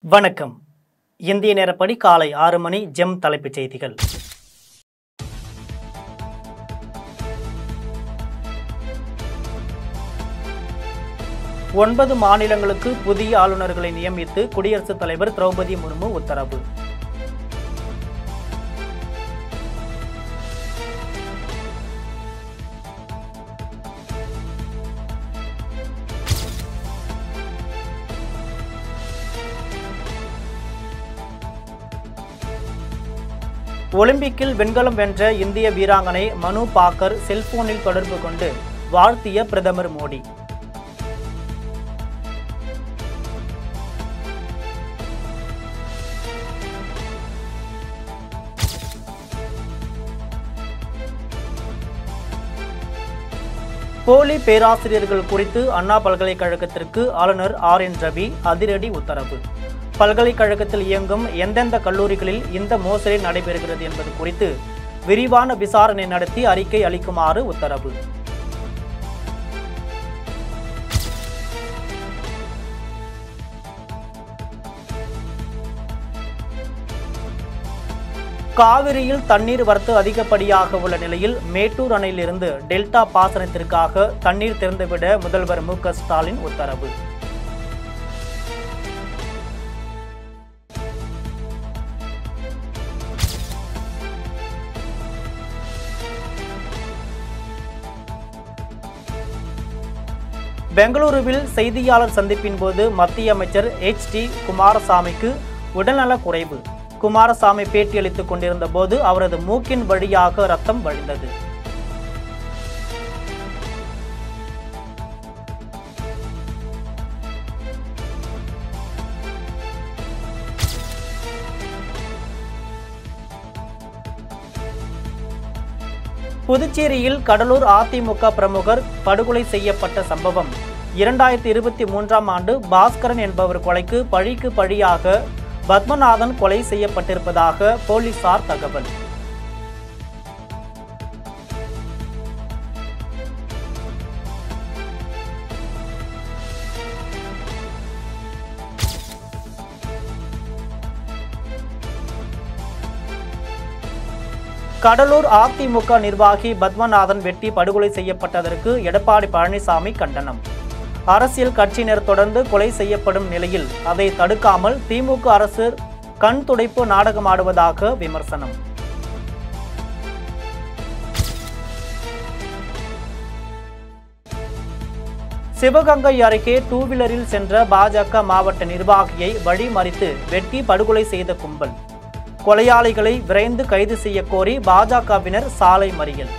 வணக்கம் இந்திய நேரப்படி காலை ஆறு மணி ஜெம் தலைப்புச் செய்திகள் ஒன்பது மாநிலங்களுக்கு புதிய ஆளுநர்களை நியமித்து குடியரசுத் தலைவர் திரௌபதி முர்மு உத்தரவு ஒலிம்பிக்கில் வெண்கலம் வென்ற இந்திய வீராங்கனை மனு பாக்கர் செல்போனில் தொடர்பு கொண்டு வாழ்த்திய பிரதமர் மோடி போலி பேராசிரியர்கள் குறித்து அண்ணா பல்கலைக்கழகத்திற்கு ஆளுநர் ஆர் என் ரவி அதிரடி உத்தரவு பல்கலைக்கழகத்தில் இயங்கும் எந்தெந்த கல்லூரிகளில் இந்த மோசடி நடைபெறுகிறது என்பது குறித்து விரிவான விசாரணை நடத்தி அறிக்கை அளிக்குமாறு உத்தரவு காவிரியில் தண்ணீர் வரத்து அதிகப்படியாக உள்ள நிலையில் மேட்டூர் அணையிலிருந்து டெல்டா பாசனத்திற்காக தண்ணீர் திறந்துவிட முதல்வர் மு க ஸ்டாலின் உத்தரவு பெங்களூருவில் செய்தியாளர் சந்திப்பின் போது மத்திய அமைச்சர் எச் டி குமாரசாமிக்கு உடல்நலக் குறைவு குமாரசாமி பேட்டியளித்துக் கொண்டிருந்த போது அவரது மூக்கின் வழியாக ரத்தம் வழிந்தது புதுச்சேரியில் கடலூர் அதிமுக பிரமுகர் படுகொலை செய்யப்பட்ட சம்பவம் இரண்டாயிரத்தி இருபத்தி மூன்றாம் ஆண்டு பாஸ்கரன் என்பவர் கொலைக்கு பழிக்கு பழியாக பத்மநாதன் கொலை செய்யப்பட்டிருப்பதாக போலீசார் தகவல் கடலூர் அதிமுக நிர்வாகி பத்மநாதன் வெட்டி படுகொலை செய்யப்பட்டதற்கு எடப்பாடி பழனிசாமி கண்டனம் அரசியல் கட்சியினர் தொடர்ந்து கொலை செய்யப்படும் நிலையில் அதை தடுக்காமல் திமுக அரசு கண் துடைப்பு நாடகமாடுவதாக விமர்சனம் சிவகங்கை அருகே டூ வீலரில் சென்ற பாஜக மாவட்ட நிர்வாகியை வழிமறித்து வெட்டி படுகொலை செய்த கும்பல் கொலையாளிகளை விரைந்து கைது செய்ய கோரி பாஜகவினர் சாலை மறியல்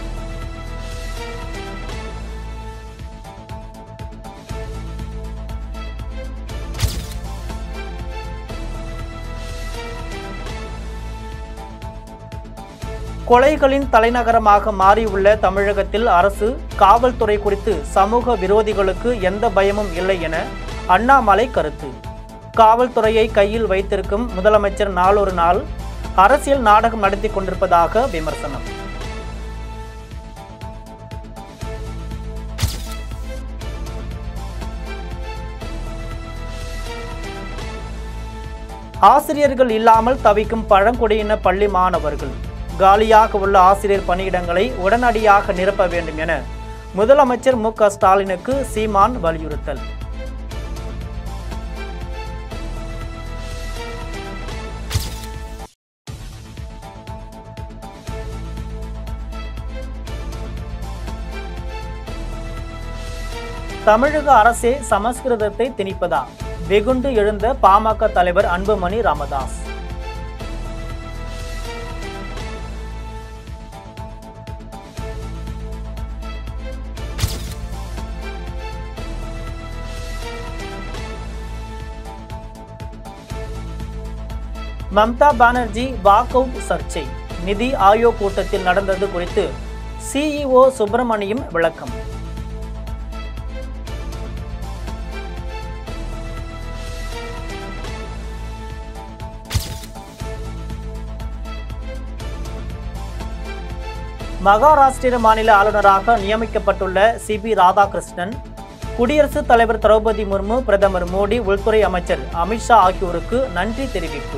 கொலைகளின் தலைநகரமாக மாறியுள்ள தமிழகத்தில் அரசு காவல்துறை குறித்து சமூக விரோதிகளுக்கு எந்த பயமும் இல்லை என அண்ணாமலை கருத்து காவல்துறையை கையில் வைத்திருக்கும் முதலமைச்சர் நாளொரு நாள் அரசியல் நாடகம் நடத்தி கொண்டிருப்பதாக விமர்சனம் ஆசிரியர்கள் இல்லாமல் தவிக்கும் பழங்குடியின பள்ளி மாணவர்கள் காலியாக உள்ள ஆசிரியர் பணியிடங்களை உடனடியாக நிரப்ப வேண்டும் என முதலமைச்சர் மு க ஸ்டாலினுக்கு சீமான் வலியுறுத்தல் தமிழக அரசே சமஸ்கிருதத்தை திணிப்பதா வெகுண்டு எழுந்த பாமக தலைவர் அன்புமணி ராமதாஸ் மம்தா பானர்ஜி வாக் அவுட் சர்ச்சை நிதி ஆயோக் கூட்டத்தில் நடந்தது குறித்து சிஇஓ சுப்பிரமணியம் விளக்கம் மகாராஷ்டிர மாநில ஆளுநராக நியமிக்கப்பட்டுள்ள சி பி ராதாகிருஷ்ணன் குடியரசுத் தலைவர் திரௌபதி முர்மு பிரதமர் மோடி உள்துறை அமைச்சர் அமித்ஷா ஆகியோருக்கு நன்றி தெரிவிப்பு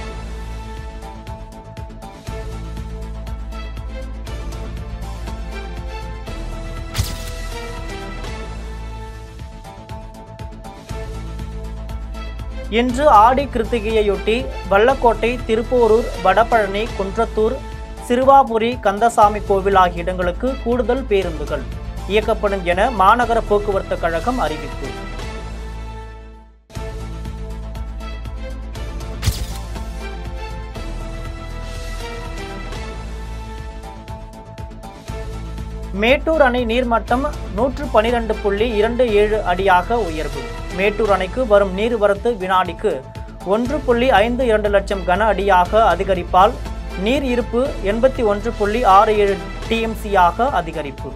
இன்று ஆடி கிருத்திகையையொட்டி வல்லக்கோட்டை திருப்போரூர் வடபழனி குன்றத்தூர் சிறுவாபுரி கந்தசாமி கோவில் ஆகிய இடங்களுக்கு கூடுதல் பேருந்துகள் இயக்கப்படும் என மாநகர போக்குவரத்து கழகம் அறிவிப்பு மேட்டூர் அணை நீர்மட்டம் நூற்று பனிரெண்டு புள்ளி இரண்டு ஏழு அடியாக உயர்வு மேட்டூர் அணைக்கு வரும் நீர்வரத்து வினாடிக்கு ஒன்று புள்ளி ஐந்து இரண்டு லட்சம் கன அடியாக அதிகரிப்பால் நீர் இருப்பு எண்பத்தி ஒன்று புள்ளி ஆறு ஏழு டிஎம்சியாக அதிகரிப்பு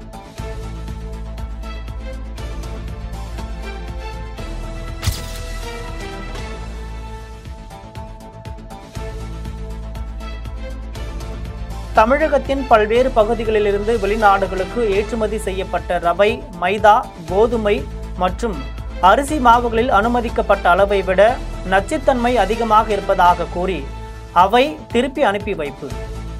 தமிழகத்தின் பல்வேறு பகுதிகளிலிருந்து வெளிநாடுகளுக்கு ஏற்றுமதி செய்யப்பட்ட ரவை மைதா கோதுமை மற்றும் அரிசி மாவுகளில் அனுமதிக்கப்பட்ட அளவை விட நச்சுத்தன்மை அதிகமாக இருப்பதாக கூறி அவை திருப்பி அனுப்பி வைப்பு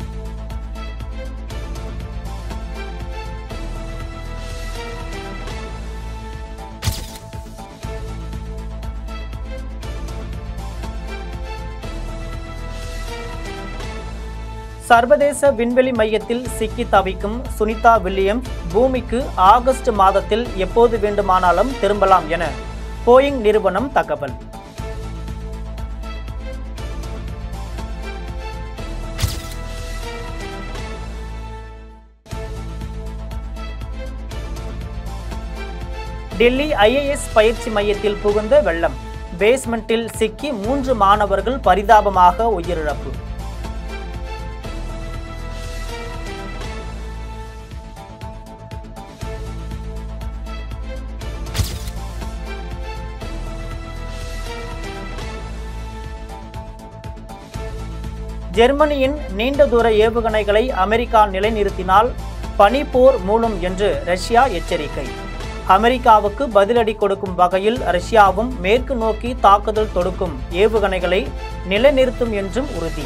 சர்வதேச விண்வெளி மையத்தில் சிக்கி தவிக்கும் சுனிதா வில்லியம்ஸ் பூமிக்கு ஆகஸ்ட் மாதத்தில் எப்போது வேண்டுமானாலும் திரும்பலாம் என போயிங் நிறுவனம் தகவல் டெல்லி ஐஏஎஸ் பயிற்சி மையத்தில் புகுந்த வெள்ளம் பேஸ்மெண்டில் சிக்கி மூன்று மாணவர்கள் பரிதாபமாக உயிரிழப்பு ஜெர்மனியின் நீண்ட தூர ஏவுகணைகளை அமெரிக்கா நிலைநிறுத்தினால் பனிப்போர் மூலம் என்று ரஷ்யா எச்சரிக்கை அமெரிக்காவுக்கு பதிலடி கொடுக்கும் வகையில் ரஷ்யாவும் மேற்கு நோக்கி தாக்குதல் தொடுக்கும் ஏவுகணைகளை நிலைநிறுத்தும் என்றும் உறுதி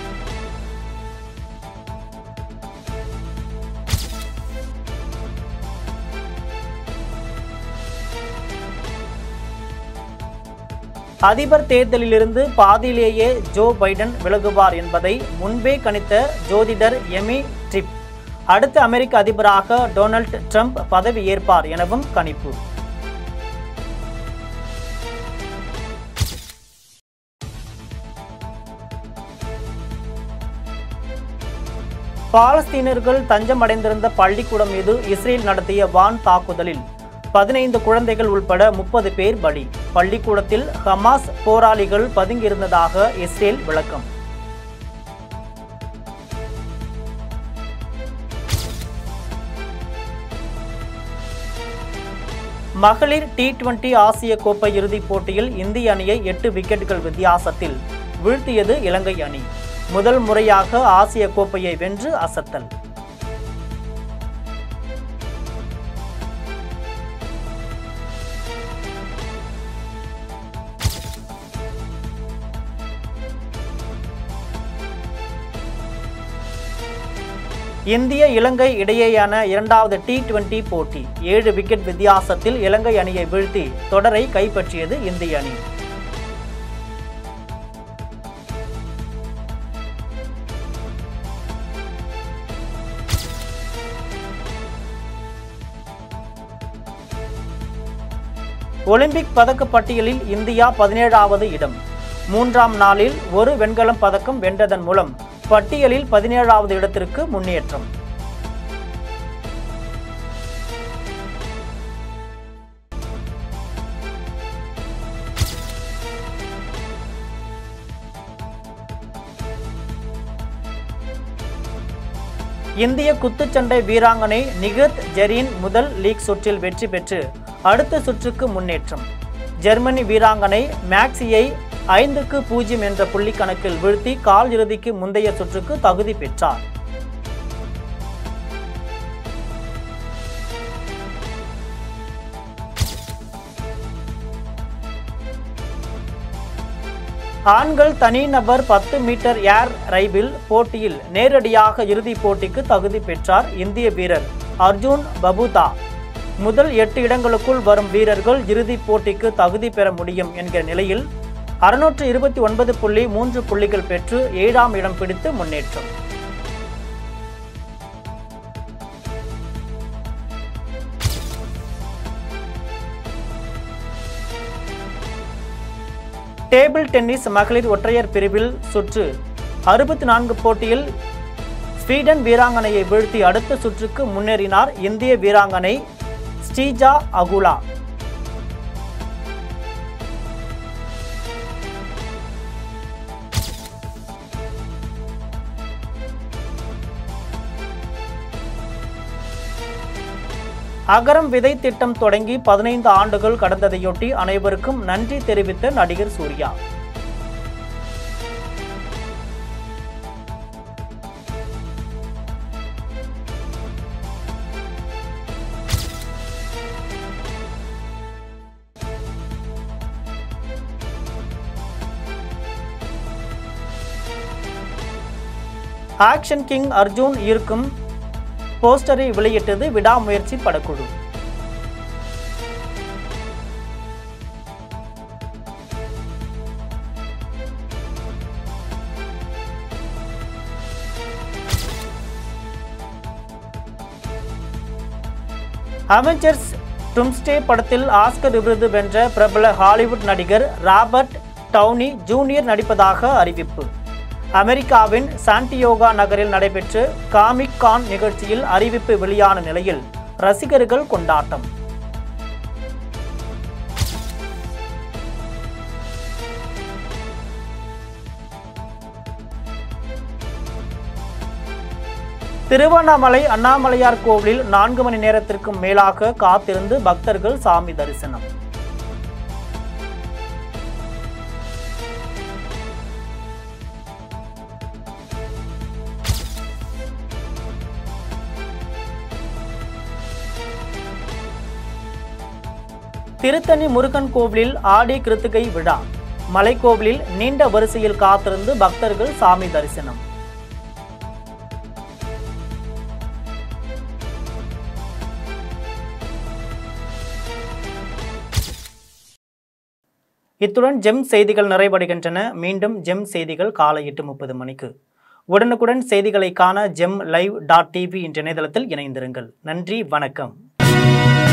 அதிபர் தேர்தலிலிருந்து பாதியிலேயே ஜோ பைடன் விலகுவார் என்பதை முன்பே கணித்த ஜோதிடர் எமி ட்ரிப் அடுத்த அமெரிக்க அதிபராக டொனால்ட் ட்ரம்ப் பதவி ஏற்பார் எனவும் கணிப்பு பாலஸ்தீனர்கள் தஞ்சமடைந்திருந்த பள்ளிக்கூடம் மீது இஸ்ரேல் நடத்திய வான் தாக்குதலில் பதினைந்து குழந்தைகள் உட்பட முப்பது பேர் பலி பள்ளிக்கூடத்தில் ஹமாஸ் போராளிகள் பதுங்கியிருந்ததாக இஸ்ரேல் விளக்கம் மகளிர் டி டுவெண்டி ஆசிய கோப்பை இறுதிப் போட்டியில் இந்திய அணியை எட்டு விக்கெட்டுகள் வித்தியாசத்தில் வீழ்த்தியது இலங்கை அணி முதல் முறையாக ஆசிய கோப்பையை வென்று அசத்தல் இந்திய இலங்கை இடையேயான இரண்டாவது டி டுவெண்டி போட்டி ஏழு விக்கெட் வித்தியாசத்தில் இலங்கை அணியை வீழ்த்தி தொடரை கைப்பற்றியது இந்திய அணி ஒலிம்பிக் பதக்க பட்டியலில் இந்தியா பதினேழாவது இடம் மூன்றாம் நாளில் ஒரு வெண்கலம் பதக்கம் வென்றதன் மூலம் பட்டியலில் பதினேழாவது இடத்திற்கு முன்னேற்றம் இந்திய குத்துச்சண்டை வீராங்கனை நிகத் ஜெரீன் முதல் லீக் சுற்றில் வெற்றி பெற்று அடுத்த சுற்றுக்கு முன்னேற்றம் ஜெர்மனி வீராங்கனை மேக்ஸியை ஐந்துக்கு பூஜ்ஜியம் என்ற புள்ளி கணக்கில் வீழ்த்தி கால் இறுதிக்கு முந்தைய சுற்றுக்கு தகுதி பெற்றார் ஆண்கள் தனிநபர் பத்து மீட்டர் ஏர் ரைபிள் போட்டியில் நேரடியாக இறுதிப் போட்டிக்கு தகுதி பெற்றார் இந்திய வீரர் அர்ஜுன் பபுதா முதல் எட்டு இடங்களுக்குள் வரும் வீரர்கள் இறுதிப் போட்டிக்கு தகுதி பெற முடியும் என்கிற நிலையில் அறுநூற்று இருபத்தி ஒன்பது புள்ளி மூன்று புள்ளிகள் பெற்று ஏழாம் இடம் பிடித்து முன்னேற்றம் டேபிள் டென்னிஸ் மகளிர் ஒற்றையர் பிரிவில் சுற்று அறுபத்தி நான்கு போட்டியில் ஸ்வீடன் வீராங்கனையை வீழ்த்தி அடுத்த சுற்றுக்கு முன்னேறினார் இந்திய வீராங்கனை ஸ்ரீஜா அகுலா அகரம் விதை திட்டம் தொடங்கி பதினைந்து ஆண்டுகள் கடந்ததையொட்டி அனைவருக்கும் நன்றி தெரிவித்த நடிகர் சூர்யா ஆக்ஷன் கிங் அர்ஜுன் இருக்கும் போஸ்டரை வெளியிட்டது விடாமுயற்சி படக்குழு அவெஞ்சர்ஸ் டும்ஸ்டே படத்தில் ஆஸ்கர் விருது வென்ற பிரபல ஹாலிவுட் நடிகர் ராபர்ட் டவுனி ஜூனியர் நடிப்பதாக அறிவிப்பு அமெரிக்காவின் சாண்டியோகா நகரில் நடைபெற்ற காமிக் கான் நிகழ்ச்சியில் அறிவிப்பு வெளியான நிலையில் ரசிகர்கள் கொண்டாட்டம் திருவண்ணாமலை அண்ணாமலையார் கோவிலில் நான்கு மணி நேரத்திற்கும் மேலாக காத்திருந்து பக்தர்கள் சாமி தரிசனம் திருத்தணி முருகன் கோவிலில் ஆடி கிருத்திகை விழா மலைக்கோவிலில் நீண்ட வரிசையில் காத்திருந்து பக்தர்கள் சாமி தரிசனம் இத்துடன் ஜெம் செய்திகள் நிறைவடைகின்றன மீண்டும் ஜெம் செய்திகள் காலை எட்டு முப்பது மணிக்கு உடனுக்குடன் செய்திகளை காண ஜெம் லைவ் டாட் டிவி என்ற இணையதளத்தில் இணைந்திருங்கள் நன்றி வணக்கம்